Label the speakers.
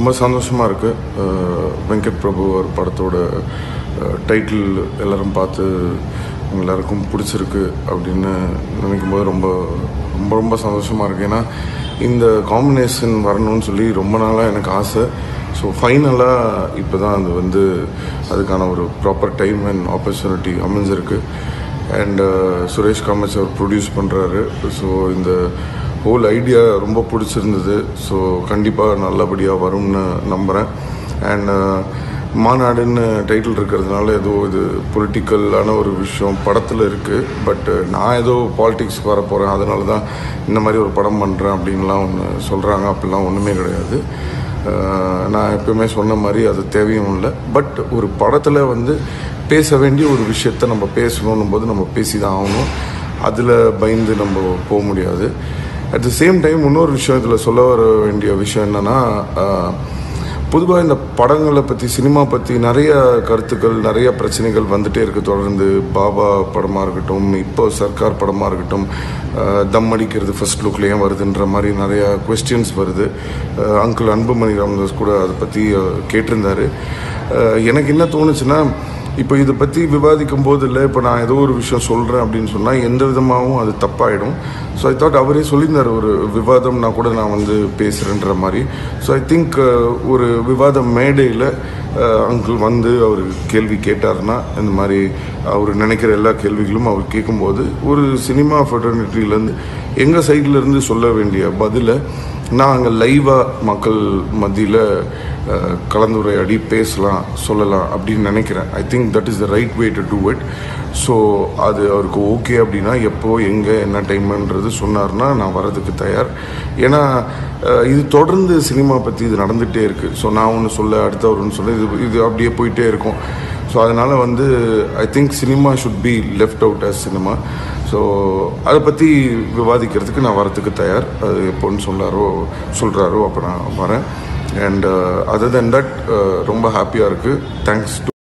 Speaker 1: ரொம்ப சந்தோஷமாக இருக்குது வெங்கட் பிரபு ஒரு படத்தோட டைட்டில் எல்லாரும் பார்த்து உங்க எல்லாருக்கும் பிடிச்சிருக்கு அப்படின்னு நினைக்கும் போது ரொம்ப ரொம்ப ரொம்ப சந்தோஷமாக இருக்குது ஏன்னா இந்த காம்பினேஷன் வரணும்னு சொல்லி ரொம்ப நாளாக எனக்கு ஆசை ஸோ ஃபைனலாக இப்போ தான் அது வந்து அதுக்கான ஒரு ப்ராப்பர் டைம் அண்ட் ஆப்பர்ச்சுனிட்டி அமைஞ்சிருக்கு அண்ட் சுரேஷ் காமச் அவர் ப்ரொடியூஸ் பண்ணுறாரு ஸோ இந்த ஹோல் ஐடியா ரொம்ப பிடிச்சிருந்தது ஸோ கண்டிப்பாக நல்லபடியாக வரும்னு நம்புகிறேன் அண்ட் மாநாடுன்னு டைட்டில் இருக்கிறதுனால ஏதோ இது பொலிட்டிக்கலான ஒரு விஷயம் படத்தில் இருக்குது பட் நான் ஏதோ பாலிடிக்ஸ்க்கு வர போகிறேன் அதனால தான் இந்த மாதிரி ஒரு படம் பண்ணுறேன் அப்படின்லாம் ஒன்று சொல்கிறாங்க அப்படிலாம் ஒன்றுமே கிடையாது அஹ் நான் எப்பவுமே சொன்ன மாதிரி அது தேவையும் இல்லை பட் ஒரு படத்தில் வந்து பேச வேண்டிய ஒரு விஷயத்த நம்ம பேசணும் போது நம்ம பேசி தான் ஆகணும் அதில் பயந்து நம்ம போக முடியாது அட் த சேம் டைம் இன்னொரு விஷயம் இதில் சொல்ல வர வேண்டிய விஷயம் என்னென்னா பொதுவாக இந்த படங்களை பற்றி சினிமா பற்றி நிறைய கருத்துக்கள் நிறைய பிரச்சனைகள் வந்துட்டே இருக்கு தொடர்ந்து பாபா படமாக இருக்கட்டும் இப்போ சர்க்கார் படமாக இருக்கட்டும் அஹ், தம் அடிக்கிறது ஃபர்ஸ்ட் லுக்கில் ஏன் வருதுன்ற மாதிரி நிறைய கொஸ்டின்ஸ் வருது அஹ், அங்கிள் அன்புமணி ராமதாஸ் கூட அதை பற்றி அஹ், கேட்டிருந்தாரு அஹ், எனக்கு என்ன தோணுச்சுன்னா இப்போ இதை பற்றி விவாதிக்கும் போது இல்லை இப்போ நான் ஏதோ ஒரு விஷயம் சொல்கிறேன் அப்படின்னு சொன்னால் எந்த விதமாகவும் அது தப்பாயிடும் ஸோ ஐ தாட் அவரே சொல்லியிருந்தார் ஒரு விவாதம்னா கூட நான் வந்து பேசுகிறேன்ற மாதிரி ஸோ ஐ திங்க் ஒரு விவாத மேடையில் அங்கிள் வந்து அவர் கேள்வி கேட்டார்னா இந்த மாதிரி அவர் நினைக்கிற எல்லா கேள்விகளும் அவர் கேட்கும்போது ஒரு சினிமா ஃபெட்டர்னிட்டிலேருந்து எங்கள் சைட்லேருந்து சொல்ல வேண்டிய பதிலை நான் அங்கே லைவாக மக்கள் மத்தியில் அஹ், கலந்துரையாடி பேசலாம் சொல்லலாம் அப்படின்னு நினைக்கிறேன் I think that is the right way to do it so அது அவருக்கு ஓகே அப்படின்னா எப்போ எங்கே என்ன டைம்ன்றது சொன்னார்னா நான் வரதுக்கு தயார் ஏன்னா அஹ், இது தொடர்ந்து சினிமா பற்றி இது நடந்துகிட்டே இருக்குது ஸோ நான் ஒன்று சொல்ல அடுத்தவர் ஒன்று சொல்ல இது இது அப்படியே போயிட்டே இருக்கும் ஸோ அதனால் வந்து I think cinema should be left out as cinema so அதை பற்றி விவாதிக்கிறதுக்கு நான் வரத்துக்கு தயார் அது எப்போன்னு சொல்லாரோ சொல்கிறாரோ அப்போ நான் வரேன் அண்ட் அதர் தென் தட் ரொம்ப ஹாப்பியாக இருக்குது தேங்க்ஸ்